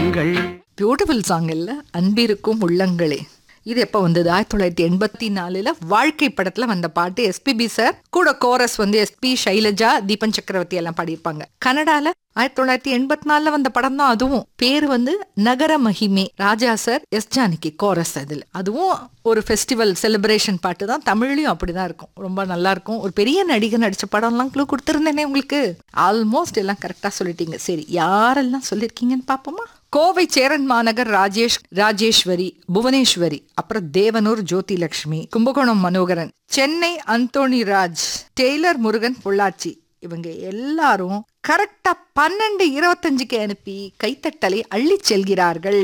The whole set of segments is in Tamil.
உள்ளங்கள் பியூட்டிஃபுல் சாங் இல்ல அன்பிருக்கும் உள்ளங்களே இது எப்போ வந்தது ஆயிரத்தி தொள்ளாயிரத்தி எண்பத்தி நாலுல வாழ்க்கை படத்துல வந்த பாட்டு எஸ்பிபி சார் கூட கோரஸ் வந்து எஸ்பி சைலஜா தீபன் சக்கரவர்த்தி எல்லாம் பாடியிருப்பாங்க கனடால ஆயிரத்தி தொள்ளாயிரத்தி எண்பத்தி நாலுல வந்த படம் தான் அதுவும் பேர் வந்து நகர மகிமே Raja sir S Janaki chorus அதுல அதுவும் ஒரு ஃபெஸ்டிவல் செலிப்ரேஷன் பாட்டு தான் தமிழ்லயும் அப்படிதான் இருக்கும் ரொம்ப நல்லா இருக்கும் ஒரு பெரிய நடிகர் நடிச்ச படம்லாம் க்ளூ கொடுத்துருந்தேனே உங்களுக்கு ஆல்மோஸ்ட் எல்லாம் கரெக்டா சொல்லிட்டீங்க சரி யாரெல்லாம் சொல்லியிருக்கீங்கன்னு பாப்போமா கோவை சேரன் மாநகர் ராஜேஷ் ராஜேஸ்வரி புவனேஸ்வரி அப்புறம் தேவனூர் ஜோதி லட்சுமி கும்பகோணம் மனோகரன் சென்னை அந்தோணி ராஜ் டெய்லர் முருகன் பொள்ளாச்சி இவங்க எல்லாரும் கரெக்டா பன்னெண்டு இருபத்தஞ்சுக்கு அனுப்பி கைத்தட்டலை அள்ளிச் செல்கிறார்கள்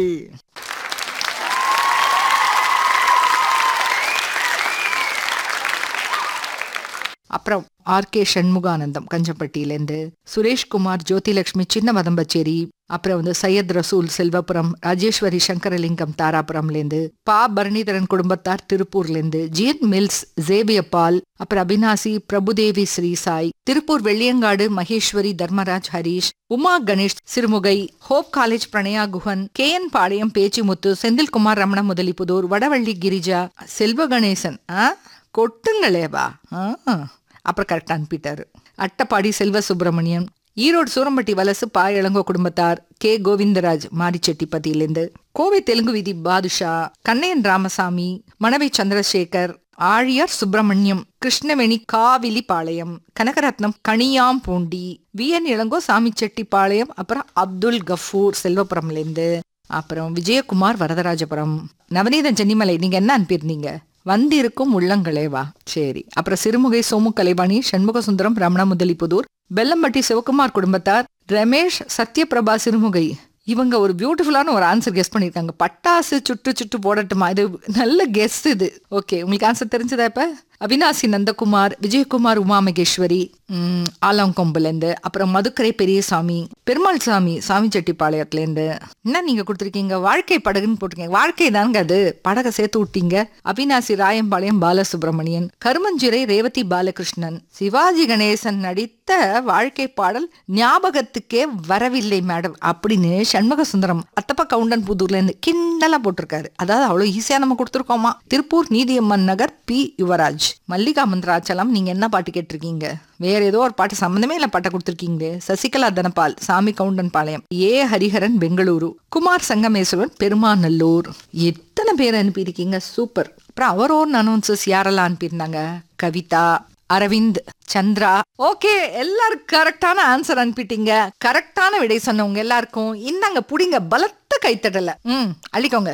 அப்புறம் ஆர் கே சண்முகானந்தம் கஞ்சப்பட்டியிலேருந்து சுரேஷ்குமார் ஜோதிலட்சுமி சின்ன மதம்பச்சேரி அப்புறம் வந்து சையத் ரசூல் செல்வபுரம் ராஜேஸ்வரி சங்கரலிங்கம் தாராபுரம்லேருந்து பா பரணிதரன் குடும்பத்தார் திருப்பூர்லேருந்து ஜிஎன் மில்ஸ் ஜேபியப்பால் அப்புறம் Avinashi Prabhudevi Srisai Tiruppur Velliyangadu Maheswari Dharmaraj Harish Uma Ganesh Sirumugai Hope college Pranaya Guhan K N Palayam Pechimuthu Senthilkumar Ramana Mudalipudur Vadavalli Girija Selva Ganesan ஆ கொட்டுங்களேவா ஆ அப்புறம் கரெக்டாக அனுப்பிட்டாரு அட்டப்பாடி செல்வ சுப்பிரமணியம் ஈரோடு சூரம்பட்டி வலசு பா இளங்கோ குடும்பத்தார் கே கோவிந்தராஜ் மாடிச்செட்டிப்பட்டியிலேருந்து கோவை தெலுங்கு வீதி பாதுஷா கண்ணையன் ராமசாமி மணவை சந்திரசேகர் ஆழியார் சுப்பிரமணியம் கிருஷ்ணவேணி காவிலி பாளையம் கனகரத்னம் கனியாம் பூண்டி வி என் இளங்கோ சாமிச்செட்டிப்பாளையம் அப்புறம் அப்துல் கஃபூர் செல்வபுரம்லேருந்து அப்புறம் விஜயகுமார் வரதராஜபுரம் நவநீதன் சென்னிமலை நீங்க என்ன அனுப்பியிருந்தீங்க வந்திருக்கும் உள்ளங்களேவா சரி அப்புறம் சிறுமுகை சோமு கலைவாணி சண்முக சுந்தரம் ரமண முதலிப்புதூர் பெல்லம்பட்டி சிவகுமார் குடும்பத்தார் ரமேஷ் சத்யபிரபா சிறுமுகை இவங்க ஒரு பியூட்டிஃபுல்லான ஒரு ஆன்சர் கெஸ் பண்ணிருக்காங்க பட்டாசு சுட்டு சுட்டு போடட்டுமா இது நல்ல கெஸ் இது ஓகே உங்களுக்கு ஆன்சர் தெரிஞ்சதா இப்ப அவினாசி நந்தகுமார் விஜயகுமார் உமா மகேஸ்வரி உம், ஆலங்கொம்புலேருந்து அப்புறம் மதுக்கரை பெரியசாமி பெருமாள் சாமி சாமி செட்டிப்பாளையத்துலேருந்து என்ன நீங்க கொடுத்துருக்கீங்க வாழ்க்கை படகுன்னு போட்டிருக்கீங்க வாழ்க்கை தாங்க அது படகை சேர்த்து விட்டீங்க அவினாசி ராயம்பாளையம் பாலசுப்ரமணியன் கருமஞ்சிறை ரேவதி பாலகிருஷ்ணன் சிவாஜி கணேசன் நடித்த வாழ்க்கை பாடல் ஞாபகத்துக்கே வரவில்லை மேடம் அப்படின்னு சண்முக சுந்தரம் அத்தப்பா கவுண்டன் புதூர்ல இருந்து கிண்டலா போட்டிருக்காரு அதாவது அவ்வளவு ஈஸியா நம்ம கொடுத்துருக்கோமா திருப்பூர் நீதியம்மன் நகர் பி யுவராஜ் மல்லிகா மந்திராச்சலம் நீங்க என்ன பாட்டு கேட்டிருக்கீங்க வேற ஏதோ ஒரு பாட்டு சம்மந்தமே இல்ல பாட்டை கொடுத்துருக்கீங்களே சசிகலா தனபால் சாமி கவுண்டன் பாளையம் ஏ ஹரிஹரன் பெங்களூரு குமார் சங்கமேஸ்வரன் பெருமாநல்லூர் எத்தனை பேர் அனுப்பியிருக்கீங்க சூப்பர் அப்புறம் அவர் ஓன் அனௌன்சஸ் யாரெல்லாம் அனுப்பியிருந்தாங்க கவிதா அரவிந்த் சந்திரா ஓகே எல்லாரும் கரெக்டான ஆன்சர் அனுப்பிட்டீங்க கரெக்டான விடை சொன்னவங்க எல்லாருக்கும் இந்தாங்க புடிங்க பலத்த கைத்தட்டல ம் அள்ளிக்கோங்க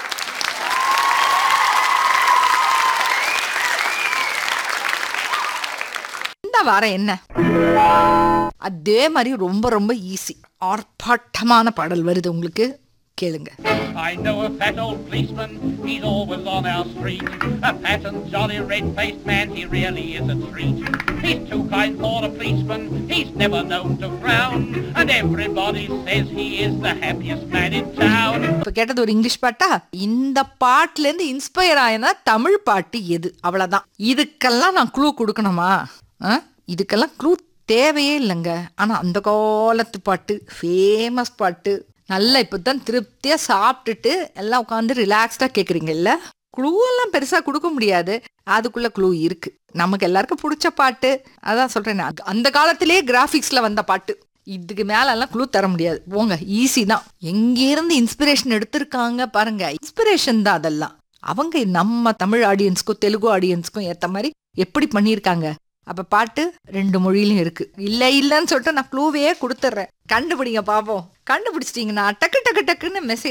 இந்த வாரம் என்ன அதே மாதிரி ரொம்ப ரொம்ப ஈஸி ஆர்ப்பாட்டமான பாடல் வருது உங்களுக்கு கேளுங்க I know a fat old policeman, he's always on our street. A fat and jolly red-faced man, he really is a treat. He's too kind for a policeman, he's never known to frown. And everybody says he is the happiest man in town. இப்ப கேட்டது ஒரு இங்கிலீஷ் பாட்டா இந்த பாட்டுல இருந்து இன்ஸ்பயர் ஆயினா தமிழ் பாட்டு எது அவ்வளவுதான் இதுக்கெல்லாம் நான் க்ளூ கொடுக்கணுமா ஆ? இதுக்கெல்லாம் க்ளூ தேவையே இல்லைங்க ஆனா அந்த காலத்து பாட்டு ஃபேமஸ் பாட்டு நல்லா இப்பதான் திருப்தியா சாப்பிட்டுட்டு எல்லாம் உட்காந்து ரிலாக்ஸ்டா கேக்குறீங்கல்ல க்ளூ எல்லாம் பெருசா கொடுக்க முடியாது அதுக்குள்ள க்ளூ இருக்கு நமக்கு எல்லாருக்கும் பிடிச்ச பாட்டு அதான் சொல்றேன் நான். அந்த காலத்திலேயே கிராபிக்ஸ்ல வந்த பாட்டு இதுக்கு மேல எல்லாம் க்ளூ தர முடியாது போங்க ஈஸி தான் எங்க இருந்து இன்ஸ்பிரேஷன் எடுத்திருக்காங்க பாருங்க இன்ஸ்பிரேஷன் தான் அதெல்லாம் அவங்க நம்ம தமிழ் ஆடியன்ஸ்க்கும் தெலுங்கு ஆடியன்ஸ்க்கும் ஏத்த மாதிரி எப்படி பண்ணியிருக்காங்க அப்ப பாட்டு ரெண்டு மொழியிலும் இருக்கு இல்ல இல்லன்னு சொல்லிட்டு நான் க்ளூவே கொடுத்துட்றேன் கண்டுபிடிங்க பாப்போம் கண்டுபிடிச்சிட்டீங்கன்னா டக்கு டக்கு டக்குன்னு மெசேஜ்